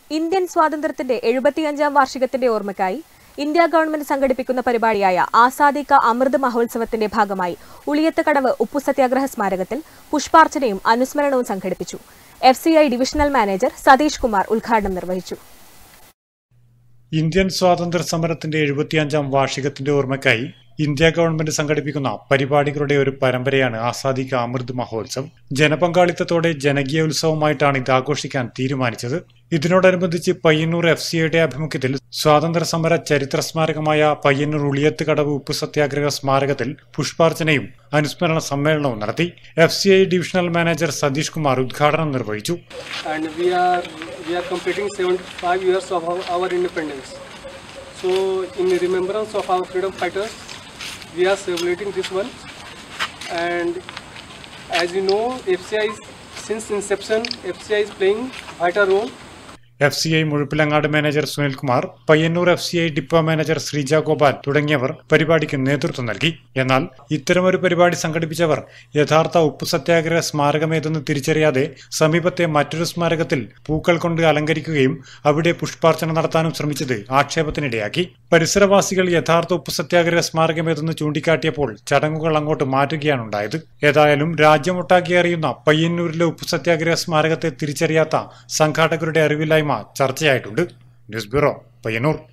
Indian സ്വാതന്ത്ര്യത്തിന്റെ എഴുപത്തിയഞ്ചാം വാർഷികത്തിന്റെ ഓർമ്മയ്ക്കായി India government സംഘടിപ്പിക്കുന്ന പരിപാടിയായ ആസാദി കാ അമൃത് മഹോത്സവത്തിന്റെ ഭാഗമായി ഉളിയത്തുകടവ് ഉപ്പു സത്യാഗ്രഹ സ്മാരകത്തിൽ പുഷ്പാർച്ചനയും അനുസ്മരണവും സംഘടിപ്പിച്ചു F C I divisional manager Satheesh Kumar ഉദ്ഘാടനം നിർവഹിച്ചു ഇന്ത്യൻ സ്വാതന്ത്ര്യ സമരത്തിന്റെ എഴുപത്തിയഞ്ചാം വാർഷികത്തിന്റെ ഓർമ്മയ്ക്കായി ഇന്ത്യ ഗവൺമെന്റ് സംഘടിപ്പിക്കുന്ന പരിപാടികളുടെ ഒരു പരമ്പരയാണ് ആസാദി കാ അമൃത് മഹോത്സവ് ജനപങ്കാളിത്തത്തോടെ ജനകീയ ഉത്സവമായിട്ടാണ് ഇത് ആഘോഷിക്കാൻ തീരുമാനിച്ചത് ഇതിനോടനുബന്ധിച്ച് പയ്യന്നൂർ എഫ് സിയുടെ ആഭിമുഖ്യത്തിൽ സ്വാതന്ത്ര്യ സമര ചരിത്ര സ്മാരകമായ പയ്യന്നൂർ ഉളിയത്ത് കടവ് ഉപ്പു സത്യാഗ്രഹ സ്മാരകത്തിൽ പുഷ്പാർച്ചനയും അനുസ്മരണ സമ്മേളനവും നടത്തി F C I divisional manager Satheesh Kumar ഉദ്ഘാടനം നിർവഹിച്ചു and we are we are completing 75 years of our, our independence. So, in remembrance of our freedom fighters, we are celebrating this one. And as you know, FCI is, since inception, FCI is playing vital role F C I Muzhappilangad manager Sunilkumar Payyanur F C I depot manager Sreeja Gopal തുടങ്ങിയവർ പരിപാടിക്ക് നേതൃത്വം നൽകി എന്നാൽ ഇത്തരമൊരു പരിപാടി സംഘടിപ്പിച്ചവർ യഥാർത്ഥ ഉപ്പു സത്യാഗ്രഹ സ്മാരകമേതെന്ന് തിരിച്ചറിയാതെ സമീപത്തെ മറ്റൊരു സ്മാരകത്തിൽ പൂക്കൾ കൊണ്ട് അലങ്കരിക്കുകയും അവിടെ പുഷ്പാർച്ചന നടത്താനും ശ്രമിച്ചത് ആക്ഷേപത്തിനിടയാക്കി പരിസരവാസികൾ യഥാർത്ഥ ഉപ്പു സത്യാഗ്രഹ സ്മാരകമേതെന്ന് ചൂണ്ടിക്കാട്ടിയപ്പോൾ ചടങ്ങുകൾ അങ്ങോട്ട് മാറ്റുകയാണുണ്ടായത് ഏതായാലും രാജ്യമൊട്ടാക്കി അറിയുന്ന പയ്യന്നൂരിലെ ഉപ്പു സത്യാഗ്രഹ സ്മാരകത്തെ തിരിച്ചറിയാത്ത സംഘാടകരുടെ അറിവില്ലായ്മ ചർച്ചയായിട്ടുണ്ട് ന്യൂസ് ബ്യൂറോ പയ്യന്നൂർ